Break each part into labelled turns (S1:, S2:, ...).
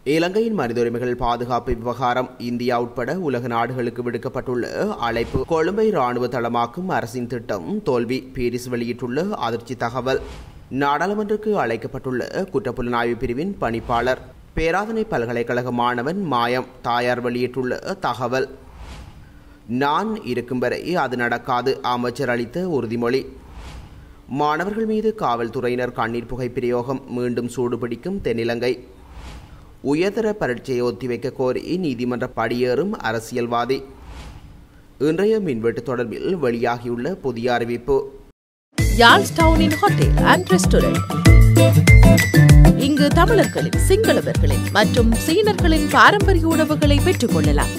S1: இலங்கையின் மனித உரிமைகள் பாதுகாப்பு விவகாரம் இந்தியா உட்பட உலக நாடுகளுக்கு விடுக்கப்பட்டுள்ள அழைப்பு கொழும்பை ராணுவ தளமாக்கும் அரசின் திட்டம் தோல்வி பீரிஸ் வெளியிட்டுள்ள அதிர்ச்சி தகவல் நாடாளுமன்றக்கு அழைக்கப்பட்டுள்ள குற்றப்புலனாய்வு பிரிவின் பணிப்பாளர் பேராதனை பல்கலைக்கழக மாணவன் மாயம் தாயார் வெளியிட்டுள்ள தகவல் நான் இருக்கும் வரை அது நடக்காது அமைச்சர் அளித்த உறுதிமொழி மாணவர்கள் மீது காவல்துறையினர் கண்ணீர் புகை பிரயோகம் மீண்டும் சூடுபிடிக்கும் தென்னிலங்கை உயர்தர பரீட்சையை ஒத்திவைக்க கோரி நீதிமன்ற படியேறும் அரசியல்வாதி இன்றைய மின்வெட்டு தொடர்பில் வெளியாகியுள்ள புதிய அறிவிப்பு
S2: யாழ்ஸ்டவுனின் ஹோட்டல் அண்ட் ரெஸ்டாரண்ட் இங்கு தமிழர்களின் சிங்களவர்களின் மற்றும் சீனர்களின் பாரம்பரிய உணவுகளை பெற்றுக் கொள்ளலாம்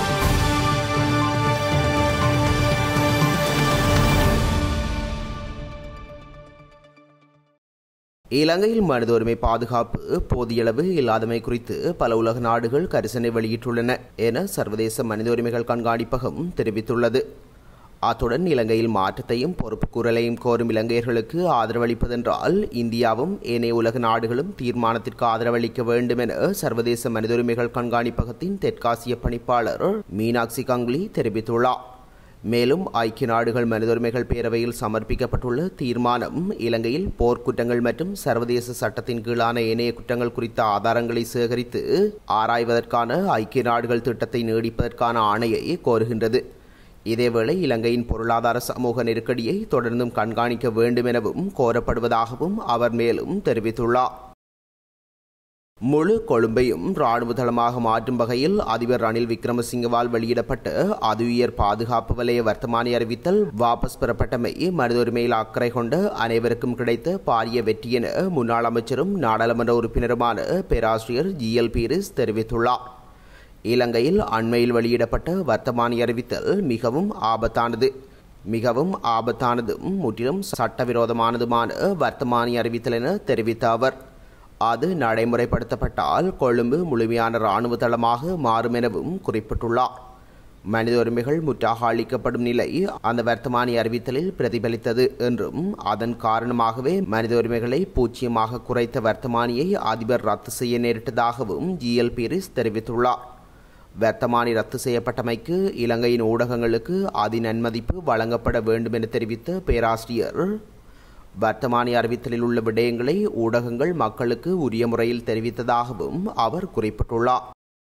S1: இலங்கையில் மனித உரிமை பாதுகாப்பு போதியளவு இல்லாதமை குறித்து பல உலக நாடுகள் கரிசனை வெளியிட்டுள்ளன என சர்வதேச மனித உரிமைகள் கண்காணிப்பகம் தெரிவித்துள்ளது அத்துடன் இலங்கையில் மாற்றத்தையும் பொறுப்பு குரலையும் கோரும் இலங்கையர்களுக்கு ஆதரவளிப்பதென்றால் இந்தியாவும் ஏனைய உலக நாடுகளும் தீர்மானத்திற்கு ஆதரவளிக்க வேண்டும் என சர்வதேச மனித உரிமைகள் கண்காணிப்பகத்தின் தெற்காசிய பணிப்பாளர் மீனாட்சி கங்குலி தெரிவித்துள்ளார் மேலும் ஐக்கிய நாடுகள் மனித உரிமைகள் பேரவையில் சமர்ப்பிக்கப்பட்டுள்ள தீர்மானம் இலங்கையில் போர்க்குற்றங்கள் மற்றும் சர்வதேச சட்டத்தின் கீழான ஏனைய குற்றங்கள் குறித்த ஆதாரங்களை சேகரித்து ஆராய்வதற்கான ஐக்கிய நாடுகள் திட்டத்தை நீடிப்பதற்கான ஆணையை கோருகின்றது இதேவேளை இலங்கையின் பொருளாதார சமூக நெருக்கடியை தொடர்ந்தும் கண்காணிக்க வேண்டும் எனவும் கோரப்படுவதாகவும் அவர் மேலும் தெரிவித்துள்ளார் முழு கொழும்பையும் ராணுவ தளமாக மாற்றும் வகையில் அதிபர் ரணில் விக்ரமசிங்கவால் வெளியிடப்பட்ட அதுயர் பாதுகாப்பு வலய வர்த்தமானி அறிவித்தல் வாபஸ் பெறப்பட்டமை மனித உரிமையில் அக்கறை கொண்ட அனைவருக்கும் கிடைத்த பாரிய வெற்றி என முன்னாள் அமைச்சரும் நாடாளுமன்ற உறுப்பினருமான பேராசிரியர் ஜி எல் பீரிஸ் தெரிவித்துள்ளார் இலங்கையில் அண்மையில் வெளியிடப்பட்ட வர்த்தமானி அறிவித்தல் மிகவும் ஆபத்தானது மிகவும் ஆபத்தானதும் முற்றிலும் சட்டவிரோதமானதுமான வர்த்தமானி அறிவித்தல் என தெரிவித்த அவர் அது நடைமுறைப்படுத்தப்பட்டால் கொழும்பு முழுமையான இராணுவ தளமாக மாறும் எனவும் குறிப்பிட்டுள்ளார் மனித உரிமைகள் முற்றாக அளிக்கப்படும் நிலை அந்த வர்த்தமானி அறிவித்தலில் பிரதிபலித்தது என்றும் அதன் காரணமாகவே மனித உரிமைகளை பூச்சியமாக குறைத்த வர்த்தமானியை அதிபர் ரத்து செய்ய நேரிட்டதாகவும் ஜிஎல் பீரிஸ் தெரிவித்துள்ளார் வர்த்தமானி ரத்து செய்யப்பட்டமைக்கு இலங்கையின் ஊடகங்களுக்கு அதிநன்மதிப்பு வழங்கப்பட வேண்டும் என தெரிவித்த பேராசிரியர் வர்த்தமானி அறிவித்தலில் உள்ள விடயங்களை ஊடகங்கள் மக்களுக்கு உரிய முறையில் தெரிவித்ததாகவும் அவர் குறிப்பிட்டுள்ளார்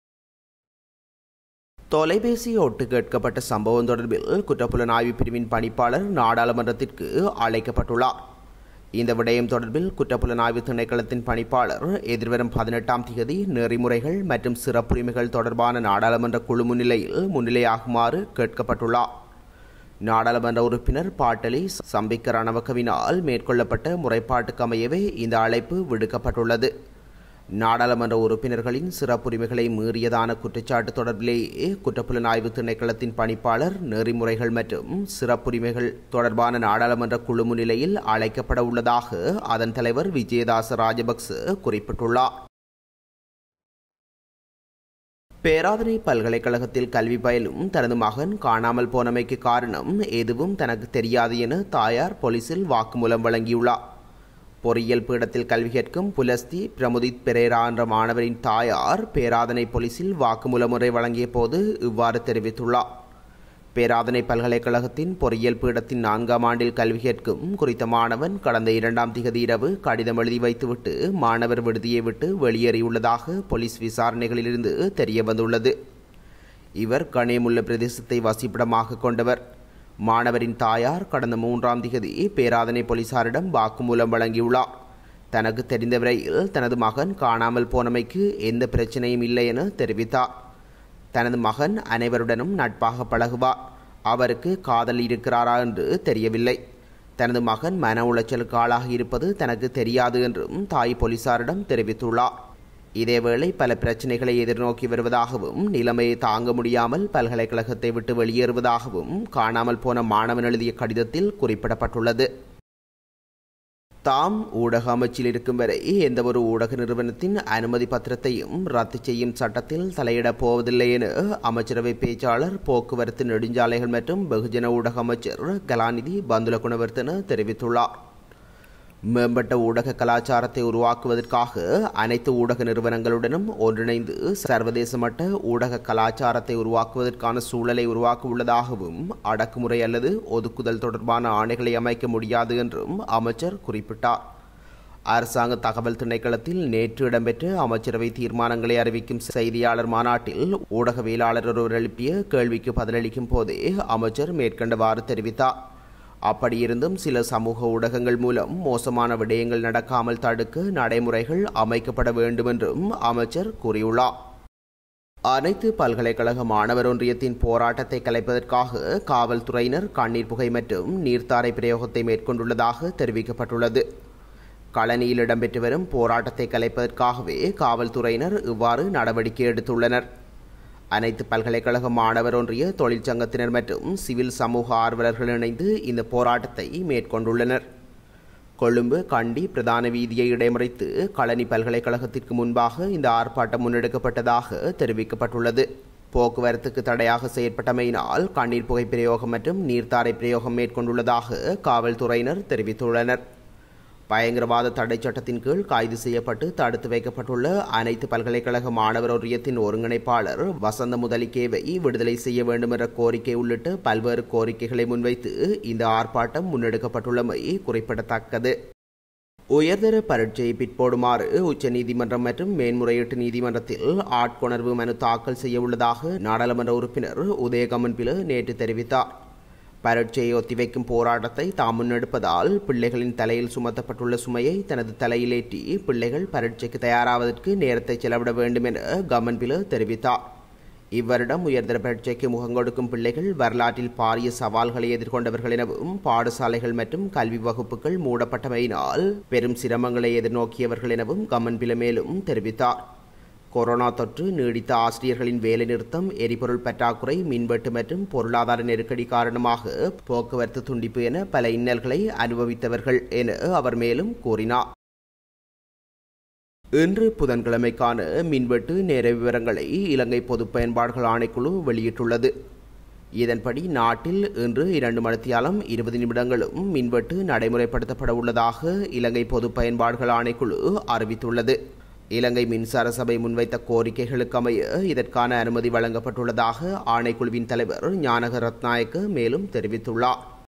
S1: தொலைபேசி ஒட்டு கேட்கப்பட்ட சம்பவம் தொடர்பில் குற்றப்புலனாய்வு பிரிவின் பணிப்பாளர் நாடாளுமன்றத்திற்கு அழைக்கப்பட்டுள்ளார் இந்த விடயம் தொடர்பில் குற்றப்புலனாய்வு திணைக்களத்தின் பணிப்பாளர் எதிர்வரும் பதினெட்டாம் தேதி நெறிமுறைகள் மற்றும் சிறப்புரிமைகள் தொடர்பான நாடாளுமன்ற குழு முன்னிலையில் முன்னிலையாகுமாறு கேட்கப்பட்டுள்ளார் நாடாளுமன்ற உறுப்பினர் பாட்டலி சம்பிக்க ரணவக்கவினால் மேற்கொள்ளப்பட்ட முறைப்பாட்டுக்கு அமையவே இந்த அழைப்பு விடுக்கப்பட்டுள்ளது நாடாளுமன்ற உறுப்பினர்களின் சிறப்புரிமைகளை மீறியதான குற்றச்சாட்டு தொடர்பிலேயே குற்றப்புலனாய்வு திணைக்களத்தின் பணிப்பாளர் நெறிமுறைகள் மற்றும் சிறப்புரிமைகள் தொடர்பான நாடாளுமன்ற குழு முன்னிலையில் அழைக்கப்பட உள்ளதாக அதன் தலைவர் விஜயதாச ராஜபக்ச குறிப்பிட்டுள்ளார் பேராதனை பல்கலைக்கழகத்தில் கல்வி பயிலும் தனது மகன் காணாமல் போனமைக்கு காரணம் எதுவும் தனக்கு தெரியாது என தாயார் போலீசில் வாக்குமூலம் வழங்கியுள்ளார் பொறியியல் பீடத்தில் கல்வி கேட்கும் புலஸ்தி பிரமுதித் பெரேரா என்ற மாணவரின் தாயார் பேராதனை போலீசில் வாக்குமூல முறை வழங்கிய போது இவ்வாறு தெரிவித்துள்ளார் பேராதனை பல்கலைக்கழகத்தின் பொறியியல் பீடத்தின் நான்காம் ஆண்டில் கல்வி கேட்கும் குறித்த மாணவன் கடந்த இரண்டாம் திகதி இரவு கடிதம் எழுதி வைத்துவிட்டு மாணவர் விடுதியை விட்டு வெளியேறியுள்ளதாக போலீஸ் விசாரணைகளிலிருந்து தெரிய வந்துள்ளது இவர் கணேமுள்ள பிரதேசத்தை வசிப்பிடமாக கொண்டவர் மாணவரின் தாயார் கடந்த மூன்றாம் திகதி பேராதனை போலீசாரிடம் வாக்குமூலம் வழங்கியுள்ளார் தனக்கு தெரிந்தவரையில் தனது மகன் காணாமல் போனமைக்கு எந்த பிரச்சனையும் இல்லை என தெரிவித்தார் தனது மகன் அனைவருடனும் நட்பாக பழகுவார் அவருக்கு காதல் இருக்கிறாரா என்று தெரியவில்லை தனது மகன் மன உளைச்சலுக்கு ஆளாகி இருப்பது தனக்கு தெரியாது என்றும் தாய் போலீசாரிடம் தெரிவித்துள்ளார் இதேவேளை பல பிரச்சனைகளை எதிர்நோக்கி வருவதாகவும் நிலைமையை தாங்க முடியாமல் பல்கலைக்கழகத்தை விட்டு வெளியேறுவதாகவும் காணாமல் போன மாணவன் எழுதிய கடிதத்தில் குறிப்பிடப்பட்டுள்ளது தாம் ஊடக அமைச்சில் இருக்கும் வரை எந்தவொரு ஊடக நிறுவனத்தின் அனுமதி பத்திரத்தையும் ரத்து செய்யும் சட்டத்தில் தலையிடப் போவதில்லை என அமைச்சரவை பேச்சாளர் போக்குவரத்து நெடுஞ்சாலைகள் மற்றும் வெகுஜன ஊடக அமைச்சர் கலாநிதி பந்துல குணவர்த்தன தெரிவித்துள்ளார் மேம்பட்ட ஊடக கலாச்சாரத்தை உருவாக்குவதற்காக அனைத்து ஊடக நிறுவனங்களுடனும் ஒன்றிணைந்து சர்வதேச மட்ட ஊடக கலாச்சாரத்தை உருவாக்குவதற்கான சூழலை உருவாக்க உள்ளதாகவும் அடக்குமுறை அல்லது ஒதுக்குதல் தொடர்பான ஆணைகளை அமைக்க முடியாது என்றும் அமைச்சர் குறிப்பிட்டார் அரசாங்க தகவல் திணைக்களத்தில் நேற்று இடம்பெற்ற அமைச்சரவை தீர்மானங்களை அறிவிக்கும் செய்தியாளர் மாநாட்டில் ஊடகவியலாளர் ஒருவர் எழுப்பிய கேள்விக்கு பதிலளிக்கும் போதே அமைச்சர் மேற்கண்டவாறு தெரிவித்தார் அப்படியிருந்தும் சில சமூக ஊடகங்கள் மூலம் மோசமான விடயங்கள் நடக்காமல் தடுக்க நடைமுறைகள் அமைக்கப்பட வேண்டும் என்றும் அமைச்சர் கூறியுள்ளார் அனைத்து பல்கலைக்கழக மாணவர் ஒன்றியத்தின் போராட்டத்தை கலைப்பதற்காக காவல்துறையினர் கண்ணீர் புகை மற்றும் நீர்த்தாரை பிரயோகத்தை மேற்கொண்டுள்ளதாக தெரிவிக்கப்பட்டுள்ளது களனியில் இடம்பெற்று வரும் போராட்டத்தை கலைப்பதற்காகவே காவல்துறையினர் இவ்வாறு நடவடிக்கை எடுத்துள்ளனர் அனைத்து பல்கலைக்கழக மாணவர் ஒன்றிய தொழிற்சங்கத்தினர் மற்றும் சிவில் சமூக ஆர்வலர்கள் இணைந்து இந்த போராட்டத்தை மேற்கொண்டுள்ளனர் கொழும்பு கண்டி பிரதான வீதியை இடைமறித்து களனி பல்கலைக்கழகத்திற்கு முன்பாக இந்த ஆர்ப்பாட்டம் முன்னெடுக்கப்பட்டதாக தெரிவிக்கப்பட்டுள்ளது போக்குவரத்துக்கு தடையாக செயற்பட்டமையினால் கண்ணீர் புகை பிரயோகம் மற்றும் நீர்த்தாரை பிரயோகம் மேற்கொண்டுள்ளதாக காவல்துறையினர் தெரிவித்துள்ளனர் பயங்கரவாத தடை சட்டத்தின் கீழ் கைது செய்யப்பட்டு தடுத்து வைக்கப்பட்டுள்ள அனைத்து பல்கலைக்கழக மாணவர் ஒன்றியத்தின் ஒருங்கிணைப்பாளர் வசந்த முதலிக்கேவை விடுதலை செய்ய வேண்டும் என்ற கோரிக்கை உள்ளிட்ட பல்வேறு கோரிக்கைகளை முன்வைத்து இந்த ஆர்ப்பாட்டம் முன்னெடுக்கப்பட்டுள்ளமை குறிப்பிடத்தக்கது உயர்தர பரீட்சையை பிற்போடுமாறு உச்சநீதிமன்றம் மற்றும் மேன்முறையீட்டு நீதிமன்றத்தில் ஆட்கொணர்வு மனு தாக்கல் செய்ய உள்ளதாக நாடாளுமன்ற உறுப்பினர் உதயகமன் பில நேற்று தெரிவித்தார் பரீட்சையை ஒத்திவைக்கும் போராட்டத்தை தாம் முன்னெடுப்பதால் பிள்ளைகளின் தலையில் சுமத்தப்பட்டுள்ள சுமையை தனது தலையிலேற்றி பிள்ளைகள் பரீட்சைக்கு தயாராவதற்கு நேரத்தை செலவிட வேண்டும் என கமன்பில தெரிவித்தார் இவ்வருடம் உயர்தர பரீட்சைக்கு முகங்கொடுக்கும் பிள்ளைகள் வரலாற்றில் பாரிய சவால்களை எதிர்கொண்டவர்கள் எனவும் பாடசாலைகள் மற்றும் கல்வி வகுப்புகள் மூடப்பட்டமையினால் பெரும் சிரமங்களை எதிர்நோக்கியவர்கள் எனவும் கமன்பில மேலும் தெரிவித்தார் கொரோனா தொற்று நீடித்த ஆசிரியர்களின் வேலைநிறுத்தம் எரிபொருள் பற்றாக்குறை மின்வெட்டு மற்றும் பொருளாதார நெருக்கடி காரணமாக போக்குவரத்து துண்டிப்பு என பல இன்னல்களை அனுபவித்தவர்கள் என அவர் மேலும் கூறினார் இன்று புதன்கிழமைக்கான மின்வெட்டு நேர விவரங்களை இலங்கை பொது பயன்பாடுகள் ஆணைக்குழு வெளியிட்டுள்ளது இதன்படி நாட்டில் இன்று இரண்டு மணித்தியாலம் இருபது நிமிடங்களும் மின்வெட்டு நடைமுறைப்படுத்தப்பட உள்ளதாக இலங்கை பொது பயன்பாடுகள் ஆணைக்குழு அறிவித்துள்ளது இலங்கை மின்சார சபை முன்வைத்த கோரிக்கைகளுக்கு அமைய இதற்கான அனுமதி வழங்கப்பட்டுள்ளதாக ஆணைக்குழுவின் தலைவர் ஞானக ரத்நாயக்க மேலும் தெரிவித்துள்ளார்